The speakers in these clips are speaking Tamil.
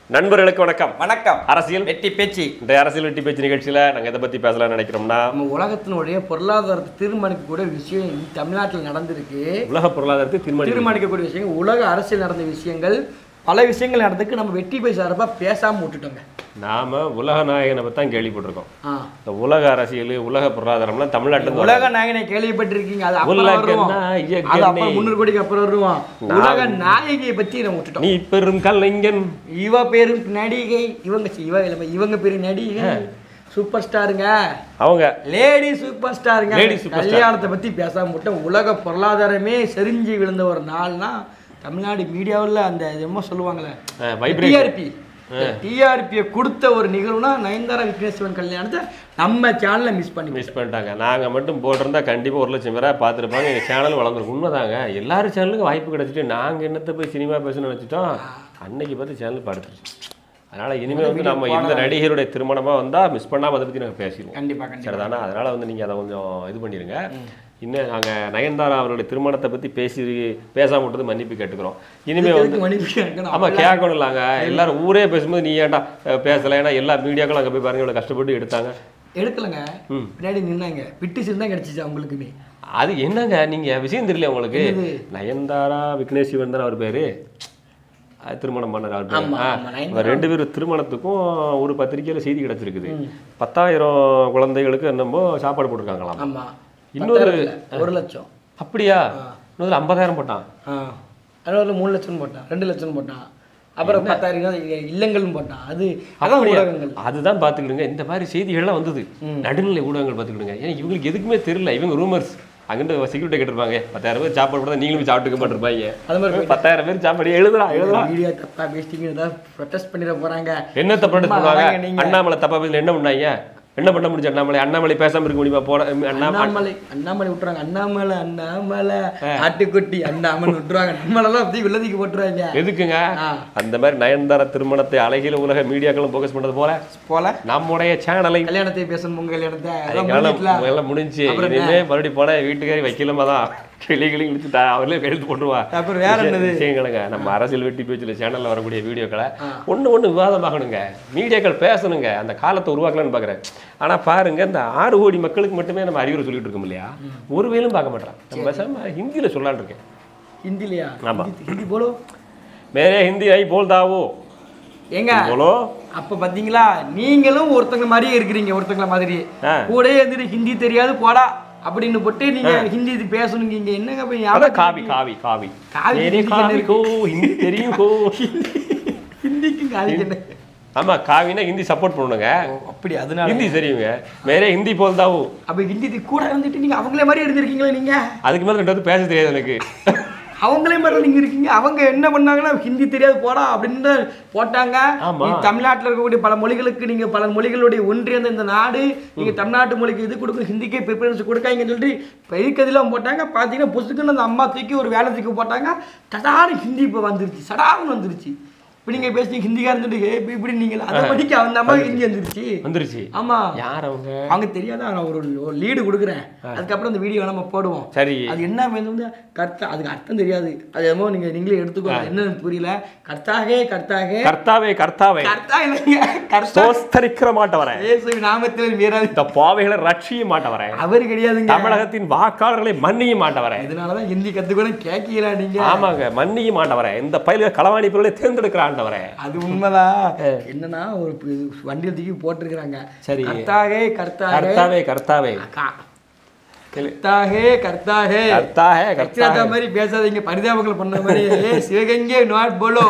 நண்பர்களுக்கு வணக்கம் வணக்கம் அரசியல் வெட்டி பேச்சு இந்த அரசியல் வெட்டி பேச்சு நிகழ்ச்சியில நாங்க எதை பத்தி பேசலாம்னு நினைக்கிறோம்னா நம்ம உலகத்தினுடைய பொருளாதாரத்தை தீர்மானிக்கக்கூடிய விஷயம் இந்த தமிழ்நாட்டில் நடந்திருக்கு உலக பொருளாதாரத்தை தீர்மானிக்கும் தீர்மானிக்கக்கூடிய விஷயங்கள் உலக அரசியல் நடந்த விஷயங்கள் பல விஷயங்கள் நடந்துக்கு நம்ம வெற்றி போய் சார்பாக பேசாம விட்டுட்டோங்க நாம உலக நாயகனை பத்தி தான் கேள்விப்பட்டிருக்கோம் ஆ. இந்த உலக அரசியல் உலக பொருளாதாரம்லாம் தமிழ்நாட்டுல இருந்து உலக நாயகனை கேள்விப்பட்டிருக்கீங்க அது அப்புறம் உலக வருவோம் நாயகனே. அது அப்புறம் முன்னூறு கோடிக்கு அப்புறம் வருவோம் நான் உலக நாயகியை பத்தி நம்ம விட்டுட்டோம் நீ பெரும் கலைஞன் இவ பேரு நடிகை இவங்க சி- இவ இல்ல, இவங்க பேரு நடிகை சூப்பர் ஸ்டாருங்க அவங்க லேடி சூப்பர் ஸ்டாருங்க Lady superstar. கல்யாணத்தை பத்தி பேசாம மட்டும் உலக பொருளாதாரமே செறிஞ்சு விழுந்த ஒரு நாள்னா தமிழ்நாடு மீடியாவில் அந்த இது என்னமோ சொல்லுவாங்களே அஹ், vibrate. டிஆர்பி டிஆர்பியை கொடுத்த ஒரு நிகழ்வுனா நயன்தாரா விக்னேஸ்வரன் கல்யாணத்தை நம்ம சேனல்ல மிஸ் பண்ணி மிஸ் பண்ணிட்டாங்க நாங்க மட்டும் போட்டிருந்தா கண்டிப்பா ஒரு லட்சம் பேரா பார்த்துருப்பாங்க எங்க சேனல் வளர்ந்துருக்கும் உண்மைதாங்க எல்லாரும் சேனலுக்கும் வாய்ப்பு கிடைச்சிட்டு நாங்க என்னத்த போய் சினிமா பேசணும்னு நினைச்சிட்டோம் அன்னைக்கு பார்த்து சேனல் படுத்துருச்சு அதனால இனிமே வந்து நம்ம இந்த நடிகருடைய திருமணமா வந்தா மிஸ் பண்ணாம அதை பத்தி நாங்க பேசிடுவோம் கண்டிப்பா கண்டிப்பா சரிதானா அதனால வந்து நீங்க அதை கொஞ்சம் இது பண்ணிருங்க இன்னும் நாங்க நயன்தாரா அவருடைய திருமணத்தை பத்தி பேசி பேசாம விட்டது மன்னிப்பு கேட்டுக்கிறோம் இனிமே வந்து எதுக்கு மன்னிப்பு கேட்கணும்? ஆமா கேட்கணும் இல்லைங்க எல்லாரும் ஊரே பேசும்போது நீ ஏன்டா அஹ், பேசல ஏன்னா எல்லா மீடியாக்களும் அங்க போய் பாருங்க இவ்வளவு கஷ்டப்பட்டு எடுத்தாங்க எடுக்கலங்க பின்னாடி நின்னாங்க பிட்டிஷன் தான் கிடைச்சிச்சு அவங்களுக்குமே அது என்னங்க நீங்க விஷயம் தெரியல உங்களுக்கு நயன்தாரா விக்னேஷ் சிவன் தானே அவர் பேரு அது திருமணம் பண்ணார் அவர் பேரு. ஆமா, ஆ, ஆமா, நயன்தாரா. இவர் ரெண்டு பேரும் திருமணத்துக்கும் ஒரு பத்திரிக்கையில செய்தி கிடைச்சிருக்குது பத்தாயிரம் குழந்தைகளுக்கு என்னமோ சாப்பாடு போட்டிருக்காங்களாம் ஆமா இன்னொரு- பத்தாயிரத்துல ஒரு லட்சம் அப்படியா இன்னொரு ஐம்பதாயிரம் போட்டான் ஆ அதில் மூணு லட்சம் போட்டான் ரெண்டு லட்சம் போட்டான் அப்புறம் பத்தாயிரம் இ- இல்லங்களும் போட்டான் அது அதான் அப்படியா? ஊடகங்கள் அதுதான் பாத்துக்கிடுங்க இந்த மாதிரி செய்திகள்லாம் வந்தது நடுநிலை ஊடகங்கள் பாத்துக்கிடுங்க ஏன்னா இவங்களுக்கு எதுக்குமே தெரியல இவங்க ரூமர்ஸ் அங்கிட்டு செக்யூரிட்டி கேட்டிருப்பாங்க பத்தாயிரம் பேர் சாப்பாடு போட்டா நீங்களும் போய் சாப்பிட்டுக்க மாட்டிருப்பாங்க அது மாதிரி பத்தாயிரம் பேர் சாப்பாடு எழுதுடா எழுதுடா மீடியா தப்பா பேசிட்டீங்க ஏதாவது ப்ரொட்டஸ்ட் பண்ணிட போறாங்க என்ன தப்பு சும்மா பண்ணுவாங்க வாங்க நீங்க. அண்ணாமலை தப்பா பேசல என்ன பண்ணாங்க என்ன பண்ண முடிஞ்சு அண்ணாமலை அண்ணாமலை பேசாம இருக்க முடியுமா போட அண்ணா அண்ணாமலை அண்ணாமலை விட்டுறாங்க அண்ணாமலை அண்ணாமலை ஆட்டுக்குட்டி அண்ணாமலை விட்டுருவாங்க நம்மளெல்லாம் அப்படி வில்லதிக்கு போட்டுருவாங்க எதுக்குங்க ஆ. அந்த மாதிரி நயன்தார திருமணத்தை அழகில உலக மீடியாக்களும் போக்கஸ் பண்றது போல போல நம்முடைய சேனலை கல்யாணத்தை பேசணும் உங்க கல்யாணத்தை அதெல்லாம் காலம் முடிஞ்சிட்டல. எல்லாம் முடிஞ்சு அப்புறம் இனிமே மறுபடியும் போனா வீட்டுக்காரி வைக்கலமா தான் கிளி கிளி இழுத்து அவர்களே கையெழுத்து போட்டுருவா அப்புறம் வேற என்னது? விஷயங்களுங்க நம்ம அரசியல் வெட்டி பேச்சுல சேனல்ல வரக்கூடிய வீடியோக்களை ஒண்ணு ஒண்ணு விவாதமாகணுங்க மீடியாக்கள் பேசணுங்க அந்த காலத்தை உருவாக்கலாம்னு பாக்குறேன் ஆனா பாருங்க இந்த ஆறு கோடி மக்களுக்கு மட்டுமே நம்ம அறிவுரை சொல்லிட்டு இருக்கோம் இல்லையா ஒரு வேலும் பார்க்க மாட்டோம் நம்ம பேசாம ஹிந்தியில சொல்லலாம்னு இருக்கேன் ஹிந்திலையா ஆமா. ஹிந்தி- ஹிந்தி போலோ மேரே ஹிந்தி ஐ போல் தாவோ ஏங்க போலோ அப்ப பாத்தீங்களா நீங்களும் ஒருத்தங்க மாதிரியே இருக்கிறீங்க ஒருத்தங்கள மாதிரி ஆ. கூடயே இருந்துட்டு ஹிந்தி தெரியாது போடா அப்படின்னு போட்டு நீங்க ஹிந்தி இது பேசணுங்க இங்க என்னங்க போய் அதான் ஞாபகம் காவி காவி காவி காவி மேரே ஹிந்திக்கு காவி என்ன கோ ஹிந்தி தெரியும் கோ ஹிந்திக்கு காவி என்ன ஆமா காவினா ஹிந்தி சப்போர்ட் பண்ணுங்க ஓ, அப்படி அதனால ஹிந்தி தெரியுங்க மேரே ஹிந்தி போல் தாவோ அப்ப ஹிந்தி இது கூட இருந்துட்டு நீங்க அவங்களே மாதிரி இருந்திருக்கீங்களா நீங்க அதுக்கு மேல ரெண்டு வந்து பேச தெரியாது எனக்கு அவங்களே மாதிரி நீங்க இருக்கீங்க அவங்க என்ன பண்ணாங்கன்னா ஹிந்தி தெரியாது போடா அப்படின்னு தான் போட்டாங்க ஆமா. நீ தமிழ்நாட்டுல இருக்கக்கூடிய பல மொழிகளுக்கு நீங்க பல மொழிகளுடைய ஒன்றியந்த இந்த நாடு நீங்க தமிழ்நாட்டு மொழிக்கு இது கொடுக்க ஹிந்திக்கே ப்ரிஃபரன்ஸ் கொடுக்காங்கன்னு சொல்லிட்டு பெருக்கதெல்லாம் போட்டாங்க பாத்தீங்கன்னா புசுக்குன்னு அந்த அம்மா தூக்கி ஒரு வேலை தூக்கி போட்டாங்க சடாரு ஹிந்தி இப்போ வந்துருச்சு சடாருன்னு வந்துருச்சு இப்போ நீங்க பேசுறீங்க ஹிந்திக்காரன் சொல்லிட்டு "ஏய், இப்படி இப்படி நீங்க அதை படிக்க அந்த அம்மா ஹிந்தி வந்துருச்சு வந்துருச்சு ஆமா யார் அவங்க அவங்க தெரியாத நான் ஒரு ஒரு லீடு கொடுக்குறேன் அதுக்கப்புறம் அந்த வீடியோ நம்ம போடுவோம் சரி அது என்ன வந்து கர்த்தா அதுக்கு அர்த்தம் தெரியாது அது என்னமோ நீங்க நீங்களே எடுத்துக்கோ அது என்னன்னு புரியல கர்த்தாகே கர்த்தாகே கர்த்தாவே கர்த்தாவே கர்த்தா இல்லைங்க கர்த்தா சோஸ்தரிக்கிற மாட்ட வரேன் இயேசு நாமத்தில் வீராது இந்த பாவைகளை ரட்சிய மாட்ட வரேன் அவர் கிடையாதுங்க தமிழகத்தின் வாக்காளர்களை மன்னிய மாட்ட வரேன் இதனாலதான் ஹிந்தி கத்துக்கணும் கேட்கல நீங்க ஆமாங்க மன்னிய மாட்ட வரேன் இந்த பயில களவாணி பொருளை தேர்ந்தெடுக்கிறான் வரேன் அது உண்மைதான் என்னன்னா ஒரு பு- வண்டியில தூக்கி போட்டிருக்கிறாங்க சரி. கர்த்தாகே கர்த்தாகே கர்த்தாவே கர்த்தாவே கா- கர்த்தாகே கர்த்தாகே கர்த்தாவே கச்சிராத்தா கர்த்தாவே மாதிரி பேசாதீங்க பரிதாபங்கள் பண்ண மாதிரி ஏ சிவகங்கை நாட் போலோ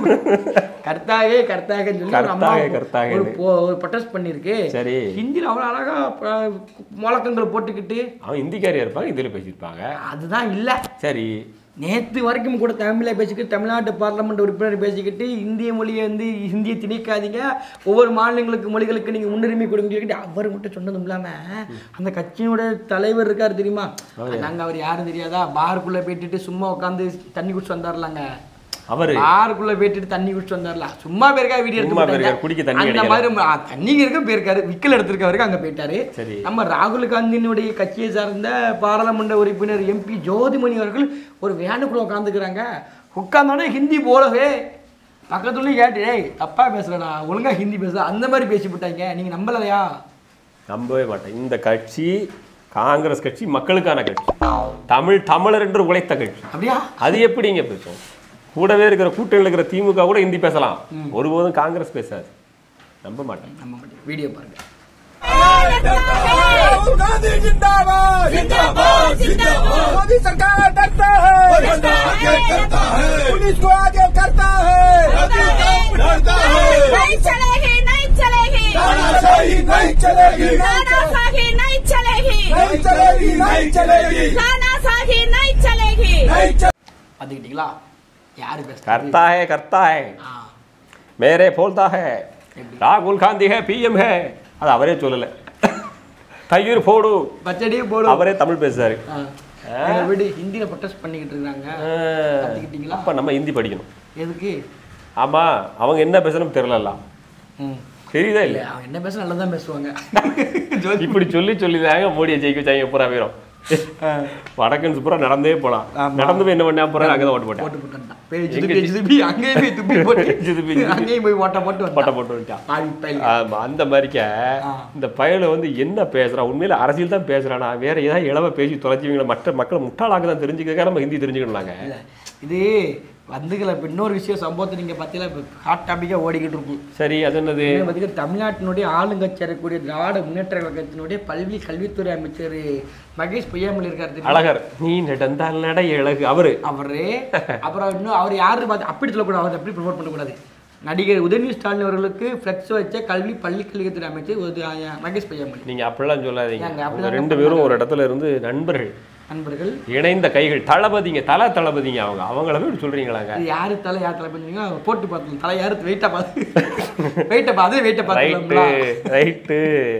கர்த்தாவே கர்த்தாகன்னு சொல்லி ஒரு அம்மா கர்த்தாகே, கர்த்தாகேன்னு. ஒரு போ- ஒரு ப்ரொட்டஸ்ட் பண்ணிருக்கு சரி ஹிந்தியில் அவ்வளோ அழகா ப- முழக்கங்கள் போட்டுக்கிட்டு அவன் இந்திக்காரியா இருப்பாங்க இந்தியில பேசியிருப்பாங்க அதுதான் இல்லை சரி நேத்து வரைக்கும் கூட தமிழில் பேசிக்கிட்டு தமிழ்நாட்டு பார்லமெண்ட் உறுப்பினர் பேசிக்கிட்டு இந்திய மொழியை வந்து ஹிந்தியை திணிக்காதீங்க ஒவ்வொரு மாநிலங்களுக்கு மொழிகளுக்கு நீங்கள் முன்னுரிமை கொடுங்க சொல்லிட்டு அவர் மட்டும் சொன்னதும் இல்லாமல் அந்த கட்சியோட தலைவர் இருக்கார் தெரியுமா நாங்கள் அவர் யாரும் தெரியாதா பாருக்குள்ளே போயிட்டுட்டு சும்மா உட்காந்து தண்ணி குடிச்சு வந்தார்லாங்க அவரு பாருக்குள்ள போயிட்டு தண்ணி குடிச்சு வந்தார்ல சும்மா பேருக்கா வீடியோ எடுத்து சும்மா போட்டாங்க. போயிருக்காரு, குடிக்க தண்ணி அந்த கிடைக்கல. மாதிரி ஆ, தண்ணி இருக்க போயிருக்காரு விக்கல் எடுத்திருக்கவருக்கு அங்க போயிட்டாரு சரி. நம்ம ராகுல் காந்தியினுடைய கட்சியை சார்ந்த பாராளுமன்ற உறுப்பினர் எம்பி ஜோதிமணி அவர்கள் ஒரு வேனுக்குள்ள உட்காந்துக்கிறாங்க உட்கார்ந்தோடனே ஹிந்தி போலவே பக்கத்துல கேட்டு ஏய் தப்பா பேசுறடா ஒழுங்கா ஹிந்தி பேசுற அந்த மாதிரி பேசி போட்டாங்க நீங்க நம்பலையா நம்பவே மாட்டேன் இந்த கட்சி காங்கிரஸ் கட்சி மக்களுக்கான கட்சி தமிழ் தமிழர் என்று உழைத்த கட்சி அப்படியா அது எப்படிங்க பேசும் கூடவே இருக்கிற கூட்டணியில் இருக்கிற திமுக கூட ஹிந்தி பேசலாம் ஒருபோதும் காங்கிரஸ் பேசாது நம்ப மாட்டேன் நம்ப மாட்டேன் வீடியோ பாருங்க राहुल गांधी जिंदाबाद जिंदाबाद जिंदाबाद मोदी सरकार डरता है करता है पुलिस को आगे करता है डरता है नहीं चलेगी नहीं चलेगी तानाशाही नहीं चलेगी तानाशाही नहीं चलेगी नहीं चलेगी नहीं चलेगी तानाशाही नहीं चलेगी नहीं चलेगी பாத்துக்கிட்டீங்களா யாரு பேசுறது करता है करता है ஆ, मेरे बोलता है எப்படி? ராகுல் காந்தி है பிஎம் है அது அவரே சொல்லல தயிர் போடு பச்சடியே போடும் அவரே தமிழ் பேசுறாரு ஆ. எங்க வீடு ஹிந்தியில ப்ரொட்டஸ்ட் பண்ணிக்கிட்டு இருக்காங்க கத்துக்கிட்டீங்களா? அப்ப நம்ம ஹிந்தி படிக்கணும் எதுக்கு ஆமா அவங்க என்ன பேசணும் தெரியல ம். தெரியுதா இல்ல இல்ல அவங்க என்ன பேச நல்லா தான் பேசுவாங்க இப்படி சொல்லி சொல்லி தாங்க மோடியை ஜெயிக்க வச்சாங்க பூரா வீரம் வடக்கன்ஸ் பூரா நடந்தே போலாம் ஆமா. நடந்து போய் என்ன பண்ணா போறேன் அங்கதான் ஓட்டு போட்டேன் போட்டு போட்டான் பேய் ஜிதுபி ஜிதுபி அங்கேயும் போய் துப்பி போட்டு ஜிதுபி, ஜிதுபி. அங்கேயும் போய் ஓட்ட போட்டு பட்டை வந்தான். போட்டு வந்துட்டான் பாவி பயல். ஆமா, அந்த மாதிரிக்க ஆ. இந்த பயல வந்து என்ன பேசுறான் உண்மையில அரசியல் தான் பேசுறானா வேற ஏதாவது இளவ பேசி தொலைச்சிவங்களை மற்ற மக்கள் முட்டாளாக தான் தெரிஞ்சுக்கிறதுக்காக நம்ம ஹிந்தி தெரிஞ்சுக்கணும்லாங்க இல்ல, இது வந்துக்கல இப்ப இன்னொரு விஷயம் சம்பவத்தை நீங்க பார்த்தீங்களா இப்ப ஹாட் டாபிக்கா ஓடிக்கிட்டு இருக்கும் சரி அது என்னது இது பார்த்தீங்கன்னா தமிழ்நாட்டினுடைய ஆளுங்கட்சி இருக்கக்கூடிய திராவிட முன்னேற்ற கழகத்தினுடைய பல்வி கல்வித்துறை அமைச்சர் மகேஷ் பொய்யாமல் இருக்காரு தெரியுமா? அழகர் நீ நடந்தால் நடை அழகு அவரு அவரு அப்புறம் இன்னும் அவர் யாரு பார்த்து அப்படி சொல்லக்கூடாது அவர் அப்படி ப்ரொமோட் பண்ணக்கூடாது நடிகர் உதயநிதி ஸ்டாலின் அவர்களுக்கு ஃப்ளெக்ஸ் வச்ச கல்வி பள்ளி கல்வித்துறை அமைச்சர் உத- அஹ் மகேஷ் பொய்யாமல் நீங்க அப்படிலாம் சொல்லாதீங்க ஏங்க, அவங்க அப்படிலாம் ரெண்டு பேரும் ஒரு இடத்துல இருந்து நண்பர்கள் நண்பர்கள் இணைந்த கைகள் தளபதிங்க தல தளபதிங்க அவங்க அவங்கள போய் இப்படி சொல்றீங்களாங்க இது யாரு தலை யார் தலை பண்ணீங்கன்னா போட்டு பார்த்தோம் தலை யாரு வெயிட்டா பார்த்து வெயிட்டா பார்த்து வெயிட்டா ரைட்டு பார்த்துங்களா ரைட்டு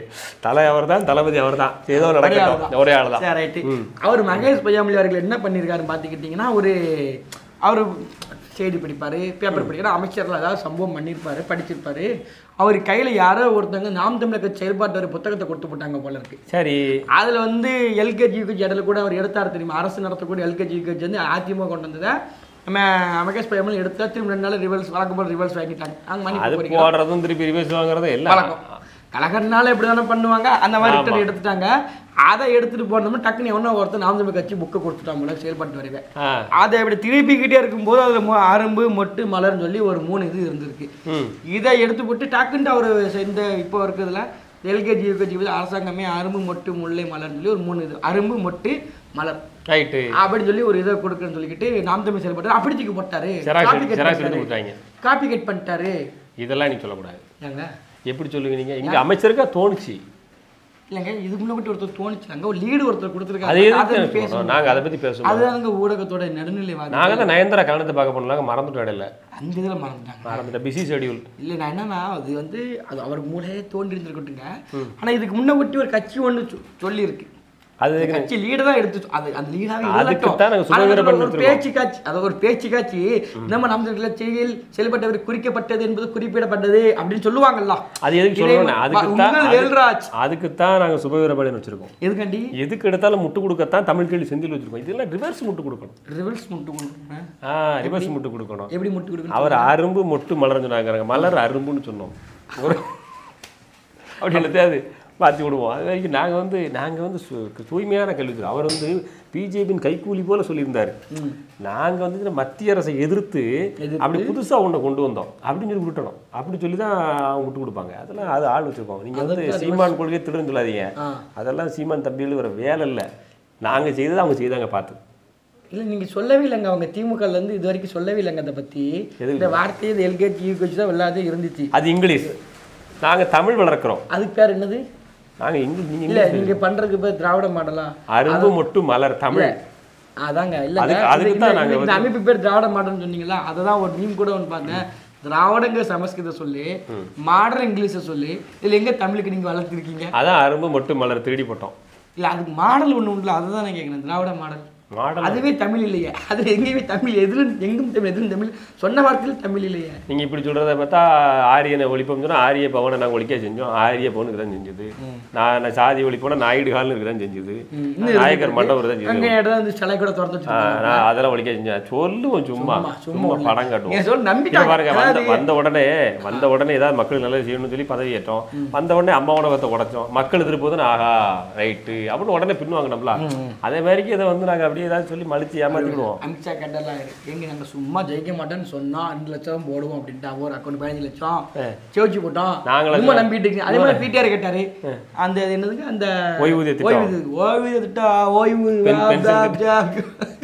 தலை அவர் தான் தளபதி அவர் தான் ஏதோ நடக்கட்டும் ஒரே ஆள் தான் சரி ரைட்டு அவர் மகேஷ் பொய்யாமொழி அவர்கள் என்ன பண்ணியிருக்காருன்னு பார்த்துக்கிட்டிங்கன்னா ஒரு அவர் செய்தி படிப்பார் பேப்பர் படிக்கிறார் அமைச்சர்லாம் ஏதாவது சம்பவம் பண்ணியிருப்பாரு படிச்சிருப்பாரு அவர் கையில் யாரோ ஒருத்தவங்க நாம் தமிழக கட்சி செயல்பாட்டு ஒரு புத்தகத்தை கொடுத்து போட்டாங்க போல இருக்கு சரி அதில் வந்து எல்கேஜி யூகேஜி இடையில கூட அவர் எடுத்தார் தெரியுமா அரசு நடத்தக்கூடிய எல்கேஜி யூகேஜி வந்து அதிமுக கொண்டு வந்ததை நம்ம மகேஷ் பொய்யாமல் எடுத்தா திரும்ப ரெண்டு நாள் ரிவல்ஸ் வழக்கம் போல் ரிவல்ஸ் வாங்கிட்டாங்க அங்கே மணி அது போடுறதும் திருப்பி ரிவர்ஸ் வாங்குறதும் எல்லாம் வழக்கம் கலகர்னால இப்படி தானே பண்ணுவாங்க அந்த மாதிரி ரிட்டர்ன் எடுத்துட்டாங்க அதை எடுத்துட்டு போனோம்னா டக்குனு எவனோ ஒருத்தர் நாம் தமிழ் கட்சி புக்கை கொடுத்துட்டாங்க போல செயல்பட்டு வருவேன் ஆ அதை இப்படி திருப்பிக்கிட்டே இருக்கும்போது அதில் மு- அரும்பு மொட்டு மலர்னு சொல்லி ஒரு மூணு இது இருந்திருக்கு ம் இதை எடுத்து போட்டு டக்குன்ட்டு அவர் இந்த இப்போ இருக்கிறதுல எல்கேஜி யூகேஜி அரசாங்கமே அரும்பு மொட்டு முல்லை மலர்னு சொல்லி ஒரு மூணு இது அரும்பு மொட்டு மலர் ரைட்டு அப்படின்னு சொல்லி ஒரு இதை கொடுக்குறேன்னு சொல்லிக்கிட்டு நாம் தமிழ் செயல்பட்டு அப்படி தூக்கி போட்டாரு ஜெராக்ஸ் காப்பி எடுத்து- கட் ஜெராக்ஸ் எடுத்து பண்ணிட்டாரு கொடுத்தாங்க காப்பி கட் பண்ணிட்டாரு இதெல்லாம் நீ சொல்லக்கூடாது ஏங்க எப்படி சொல்லுவீங்க நீங்க இங்க அமைச்சருக்கா தோணுச்சு இல்லைங்க இதுக்கு முன்னாடி ஒருத்தர் தோணுச்சாங்க ஒரு லீடு ஒருத்தர் அது கொடுத்துருக்காங்க எதுக்கு அதை எனக்கு பேசணும். சொல்லணும்? நாங்க அதை பத்தி பேசுவோம் அதுதாங்க ஊடகத்தோட நடுநிலைவாதி நாங்க தான் நயன்தாரா கலந்து பார்க்க போனாங்க மறந்துட்டோம் இடையில அந்த இதில் மறந்துட்டாங்க மறந்துட்டேன் பிஸி ஷெடியூல் இல்லை நான் என்னன்னா அது வந்து அது அவர் மூளையே தோண்டி இருந்திருக்கட்டுங்க ஆனா இதுக்கு முன்ன ஒட்டி ஒரு கட்சி ஒன்று சொல்லியிருக்கு அது அந்த கட்சி லீடு தான் எடுத்து அது அந்த லீடாக அதுக்குத்தான் நாங்க சுதந்திர ஒரு பண்ணி பேச்சு காட்சி அது ஒரு பேச்சு காட்சி நம்ம நம்ம செய்தியில் செயல்பட்டவர் குறிக்கப்பட்டது என்பது குறிப்பிடப்பட்டது அப்படின்னு சொல்லுவாங்கல்ல அது எதுக்கு இதை சொல்லணும் அதுக்கு உங்கள் தான் வேல்ராஜ் அதுக்கு தான் நாங்க சுபவீரபாளையம் வச்சிருக்கோம் எதுக்காண்டி எதுக்கு எடுத்தாலும் முட்டு கொடுக்கத்தான் தமிழ் கேள்வி செந்தில் வச்சிருக்கோம் இதெல்லாம் ரிவர்ஸ் முட்டு கொடுக்கணும் ரிவல்ஸ் முட்டு கொடுக்குறேன் ஆ ரிவர்ஸ் முட்டு கொடுக்கணும் எப்படி முட்டு கொடுக்கணும் அவர் அரும்பு மொட்டு மலர்னு சொன்னாங்க மலர் அரும்புன்னு சொன்னோம் ஒரு அப்படி இல்லையாது மாற்றி விடுவோம் அது வரைக்கும் நாங்கள் வந்து நாங்கள் வந்து சு- தூய்மையான கல்வித்துறை அவர் வந்து பிஜேபியின் கைக்கூலி போல சொல்லியிருந்தார் நாங்கள் வந்து இந்த மத்திய அரசை எதிர்த்து அப்படி புதுசாக ஒன்றை கொண்டு வந்தோம் அப்படின்னு சொல்லி விட்டுட்டோம் அப்படி சொல்லி தான் அவங்க விட்டு கொடுப்பாங்க அதெல்லாம் அது ஆள் வச்சுருக்கோம் நீங்கள் வந்து சீமான் கொள்கை திருடுன்னு சொல்லாதீங்க ஆ. அதெல்லாம் சீமான் தம்பிகள் வர வேலை இல்லை நாங்கள் செய்தது அவங்க செய்தாங்க பார்த்து இல்லை நீங்க சொல்லவே இல்லைங்க அவங்க திமுகல இருந்து இது வரைக்கும் சொல்லவே இல்லைங்க அதை பத்தி எதுக்கு? இந்த வார்த்தையே இது எல்கேஜி யூகேஜி தான் எல்லாத்தையும் இருந்துச்சு அது இங்கிலீஷ் நாங்கள் தமிழ் வளர்க்குறோம் அதுக்கு பேர் என்னது நாங்கள் இங்கிலீஷ் நீங்கள் இல்ல இங்கிலீஷ் நீங்க பண்றதுக்கு பேர் திராவிட மாடலா அரும்பு மொட்டு மலர் தமிழ் அதாங்க இல்ல அதுக்கு- அதுக்கு தான் நாங்க இந்த அமைப்பு பேர் திராவிட மாடல்னு சொன்னீங்களா அதை தான் ஒரு மீம் கூட ஒன்று பார்த்தேன் திராவிடங்க சமஸ்கிருத சொல்லி மாடர்ன் இங்கிலீஷை சொல்லி இதுல எங்க தமிழுக்கு நீங்க வளர்த்துருக்கீங்க அதான் அரும்பு மொட்டு மலர் திருடி போட்டோம் இல்ல அதுக்கு மாடல் ஒண்ணு உண்டுல அதை தான் நான் கேட்குறேன் திராவிட மாடல் மாடல் அதுவே தமிழ் இல்லையே அது எங்கேயுமே தமிழ் எதிலும் எங்கும் தமிழ் எதிலும் தமிழ் சொன்ன வார்த்தையில் தமிழ் இல்லையே நீங்க இப்படி சொல்றத பார்த்தா ஆரியனை ஒழிப்போம் சொன்னா ஆரிய பவனை நாங்க ஒழிக்க செஞ்சோம் ஆரிய பவனுக்கு தான் செஞ்சது நான் நான் சாதி ஒழிப்போனா நாயுடு ஹால்னு தான் செஞ்சது நாயக்கர் மண்டபம் தான் அங்கே செஞ்சது இடம் வந்து சிலை கூட திறந்து ஆ, வச்சிருக்காங்க நான் அதெல்லாம் ஒழிக்க செஞ்சேன் சொல்லுவோம் சும்மா சும்மா இல்ல. படம் காட்டுவோம் நீங்க சொல்லு, நம்பிட்டாங்க. இங்க பாருங்க வந்த அதாவது- வந்த உடனே வந்த உடனே ஏதாவது மக்களுக்கு நல்லது செய்யணும்னு சொல்லி பதவி ஏற்றோம் வந்த உடனே அம்மா உணவத்தை உடைச்சோம் மக்கள் திருப்போது ஆஹா ரைட்டு அப்படின்னு உடனே பின்வாங்கினோம்ல அதே மாதிரிக்கு இதை வந்து நாங்க அப்படியே ஏதாவது சொல்லி மலிச்சு ஏமாத்திடுவோம் அமித்ஷா கேட்டெல்லாம் இருக்கு எங்க நாங்க சும்மா ஜெயிக்க மாட்டோம்னு சொன்னா ரெண்டு லட்சம் போடுவோம் அப்படின்ட்டு ஒரு அக்கௌண்ட் பதினஞ்சு லட்சம் சேவச்சு போட்டோம் நாங்களும் ரொம்ப நம்பிட்டு இருக்கீங்க அதே மாதிரி பிடிஆர் கேட்டாரு அந்த அது என்னதுங்க அந்த ஓய்வூதிய திட்டம். ஓய்வூதிய ஓய்வூதிய திட்டம் ஓய்வு பென்- பென்ஷன் ஜாப்,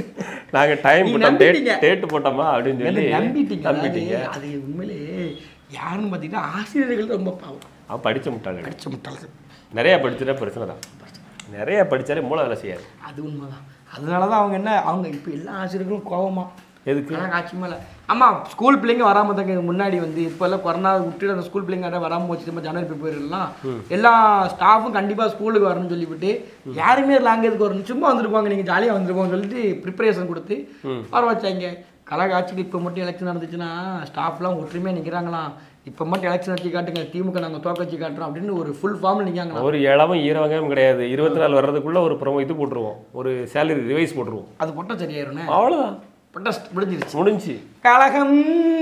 நாங்க டைம் நீங்க போட்டோம் டேட் நம்பிட்டீங்க. டேட் போட்டோமா அப்படின்னு சொல்லி நம்பிட்டீங்க நம்பிட்டீங்க அதாவது அது உண்மையிலே யாருன்னு பார்த்தீங்கன்னா ஆசிரியர்கள் ரொம்ப பாவம் அவன் படிச்ச முட்டாள் படிச்ச முட்டாள்கள் நிறைய படிச்சுட்டா பிரச்சனை தான் நிறைய படிச்சாலே மூளை வேலை செய்யாது அது உண்மைதான் அதனால தான் அவங்க என்ன அவங்க இப்போ எல்லா ஆசிரியர்களும் கோவமா எதுக்கு ஆனால் ஆட்சி மேலே ஆமாம் ஸ்கூல் பிள்ளைங்க வராமல் தாங்க இதுக்கு முன்னாடி வந்து இப்போ எல்லாம் கொரோனா விட்டுட்டு அந்த ஸ்கூல் பிள்ளைங்க யாரும் வராமல் போச்சு நம்ம ஜனவரி பிப்ரவரிலாம் எல்லா ஸ்டாஃபும் கண்டிப்பாக ஸ்கூலுக்கு வரணும்னு சொல்லிவிட்டு யாருமே லாங்குவேஜ்க்கு வரணும் சும்மா வந்துருப்பாங்க நீங்கள் ஜாலியாக வந்துருப்போம்னு சொல்லிட்டு ப்ரிப்பரேஷன் கொடுத்து வர வச்சாங்க கலகாட்சிக்கு இப்போ மட்டும் எலெக்ஷன் நடந்துச்சுன்னா ஸ்டாஃப்லாம் ஒற்றுமையாக நிற்கிறாங்களாம் இப்போ மட்டும் எலெக்ஷன் வச்சு காட்டுங்க திமுக நாங்கள் தோக்க வச்சு காட்டுறோம் அப்படின்னு ஒரு ஃபுல் ஃபார்மில் நிற்காங்களாம் ஒரு இளவும் ஈரவங்கம் கிடையாது இருபத்தி நாலு வர்றதுக்குள்ள ஒரு ப்ரொமோ இது போட்டுருவோம் ஒரு சேலரி ரிவைஸ் போட்டுருவோம் அது போட்டால் சரியாயிரும்ண்ணே அவ்வளோதான் பொட்டஸ்ட் முடிஞ்சிருச்சு முடிஞ்சு கழகம்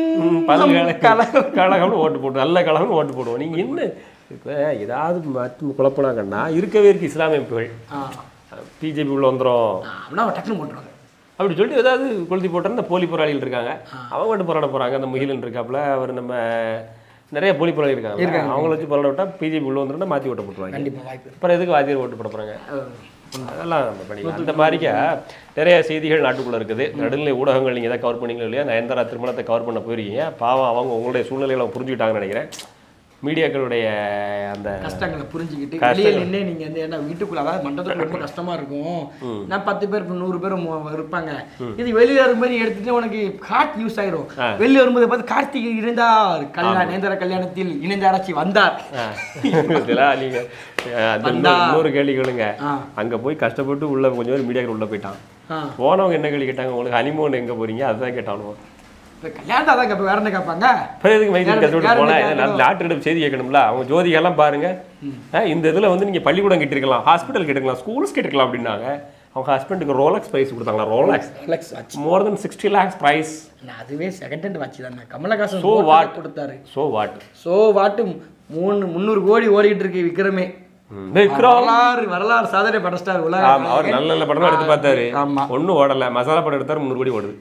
பல கழகம் கழகம்னு ஓட்டு போட்டு நல்ல கழகம்னு ஓட்டு போடுவோம் நீங்க என்ன இப்போ ஏதாவது மற்றும் குழப்பனாங்கன்னா இருக்கவே இருக்கு இஸ்லாமிய அமைப்புகள் ஆ பிஜேபி உள்ள வந்துடும் அப்படின்னா டக்குன்னு போட்டுருவாங்க அப்படி சொல்லிட்டு ஏதாவது கொளுத்தி போட்டா இந்த போலி போராளிகள் இருக்காங்க அவங்க மட்டும் போராட போறாங்க அந்த முகிலன் இருக்காப்புல அவர் நம்ம நிறைய போலி போராளி இருக்காங்க அவங்கள வச்சு போராட விட்டா பிஜேபி உள்ள வந்துட்டா மாத்தி ஓட்ட போட்டுருவாங்க கண்டிப்பாக வாய்ப்பு அப்புறம் எதுக்கு வாத்தியார் ஓட்டு போட போறாங்க அதெல்லாம் நம்ம பண்ணிக்கலாம் அந்த மாதிரிக்க நிறைய செய்திகள் நாட்டுக்குள்ள இருக்குது நடுநிலை ஊடகங்கள் நீங்க எதாவது கவர் பண்ணீங்களோ இல்லையா நயன்தாரா திருமணத்தை கவர் பண்ண போயிருக்கீங்க பாவம் அவங்க உங்களுடைய சூழ்நிலைகளை அவங்க புரிஞ்சுக்கிட்டாங்கன்னு நினைக்கிறேன் மீடியாக்களுடைய அந்த கஷ்டங்களை புரிஞ்சுக்கிட்டு கஷ்டங்கள். வெளியே நின்று நீங்க வந்து ஏன்னா வீட்டுக்குள்ள அதாவது மண்டபத்துக்கு ரொம்ப கஷ்டமா இருக்கும் நான் பத்து பேர் இப்ப நூறு பேர் மு- இருப்பாங்க இது வெளியில வரும் மாதிரி எடுத்துட்டு உனக்கு காட் யூஸ் ஆயிரும் வெளியில வரும்போது பார்த்து கார்த்திகை இருந்தார் கல்யாண நேந்திர கல்யாணத்தில் இணைந்த அரசி வந்தார் இதெல்லாம் நீங்க அஹ், அது வந்தா. இன்னொரு இன்னொரு கேள்வி கேளுங்க ஆ. அங்க போய் கஷ்டப்பட்டு உள்ள கொஞ்சம் பேர் மீடியாக்கள் உள்ள போயிட்டான் ஆ. போனவங்க என்ன கேள்வி கேட்டாங்க உங்களுக்கு ஹனிமூன் எங்க போறீங்க அதுதான் கேட்டானுவோ இப்ப கல்யாணத்தை அதான் கேட்ப வேற என்ன கேட்பாங்க அப்புறம் எதுக்கு மைதிரி யாரு- கஷ்டப்பட்டு யாரு போனா கேட்கணும்? நாட்டு செய்தி கேட்கணும்ல அவங்க ஜோதிகெல்லாம் பாருங்க அஹ், இந்த இதுல வந்து நீங்க பள்ளிக்கூடம் கட்டிருக்கலாம் ஹாஸ்பிட்டல் கட்டிருக்கலாம் ஸ்கூல்ஸ் கட்டிருக்கலாம் அப்படின்னாங்க அவங்க ஹஸ்பண்டுக்கு ரோலக்ஸ் பிரைஸ் கொடுத்தாங்களா ரோலக்ஸ் ரிலாக்ஸ் ஆச்சு more then sixty lakhs prize நான் அதுவே செகண்ட் ஹேண்ட் வாட்ச் தானே கமலஹாசன் So photo what? கொடுத்தாரு ஸோ வாட் சோ வாட்டு மூணு முந்நூறு கோடி ஓடிட்டு இருக்கு விக்ரமே விக்ரம் வரலாறு வரலாறு சாதனை படைச்சிட்டார் உலக ஆமா, அவர் நல்ல நல்ல படமா எடுத்து பார்த்தாரு ஆமா ஒண்ணும் ஓடல மசாலா படம் எடுத்தாரு முந்நூறு கோடி ஓடுது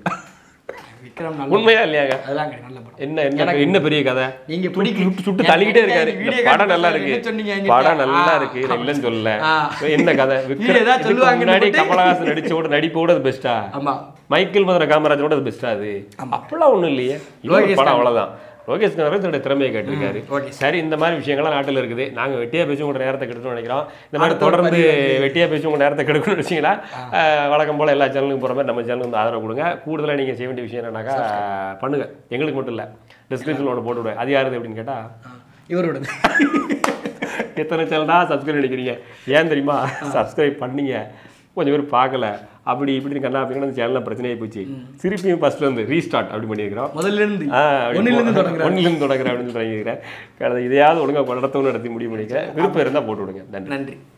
விக்ரம் நல்ல உண்மையா இல்லையாங்க அதெல்லாம் கிடையாது நல்ல படம் என்ன என்ன என்ன பெரிய கதை நீங்க சுட்டு- பிடிக்க- சுட்டு சுட்டு தள்ளிக்கிட்டே இருக்காரு எனக்கு இந்த video படம் காட்டுறது நல்லா இருக்கு என்ன சொன்னீங்க என்கிட்ட? படம் நல்லா ஆ, இருக்கு நான் இல்லைன்னு சொல்லல ஆ. என்ன கதை நீ விக்ரம் ஏதாவது இதுக்கு சொல்லுவாங்கன்னு முன்னாடி போட்டு- கமலஹாசன் நடிச்சோட நடிப்போட அது பெஸ்டா ஆமா மைக்கேல் மதுரை காமராஜரோட அது பெஸ்டா அது அப்பெல்லாம் ஒண்ணும் இல்லையே இது ஒரு லோகேஷ் படம் அவ்வளவுதான் லோகேஷ் கனகராஜ் தன்னுடைய திறமையை கேட்டிருக்காரு ஓகே. சரி இந்த மாதிரி விஷயங்கள்லாம் நாட்டுல இருக்குது நாங்க வெட்டியா பேசி உங்க நேரத்தை கெடுக்கணும்னு நினைக்கிறோம் இந்த மாதிரி அடுத்த ஒரு தொடர்ந்து பதிவு வந்து- வெட்டியா பேசி உங்க நேரத்தை கெடுக்கணும்னு வச்சீங்கன்னா அஹ், வழக்கம் போல எல்லா சேனலுக்கும் போற மாதிரி நம்ம சேனலுக்கு வந்து ஆதரவு கொடுங்க கூடுதலா நீங்க செய்ய வேண்டிய விஷயம் என்னன்னாக்கா பண்ணுங்க எங்களுக்கு மட்டும் இல்ல டிஸ்கிரிப்ஷன்ல ஒன்று போட்டு விடுவேன் அது யாருது அப்படின்னு கேட்டா இவரோட எத்தனை சேனல் தான் சப்ஸ்கிரைப் பண்ணிக்கிறீங்க ஏன் தெரியுமா சப்ஸ்கிரைப் பண்ணீங்க கொஞ்சம் பேர் பார்க்கல அப்படி இப்படி கண்ணா அப்படிங்கிற அந்த சேனலில் பிரச்சனையாகி போச்சு திருப்பியும் ஃபர்ஸ்ட்ல இருந்து ரீஸ்டார்ட் அப்படி பண்ணியிருக்கிறோம் முதல்ல இருந்து ஆ, அப்படி ஒண்ணுல இருந்து போ- தொடங்குறாரு ஒண்ணுல தொடங்குறேன் அப்படின்னு தொடங்கிக்கிறேன் கடந்த இதையாவது ஒழுங்கா நடத்தவும் நடத்தி முடிவு பண்ணிக்கிறேன் விருப்பம் இருந்தால் போட்டு விடுங்க நன்றி நன்றி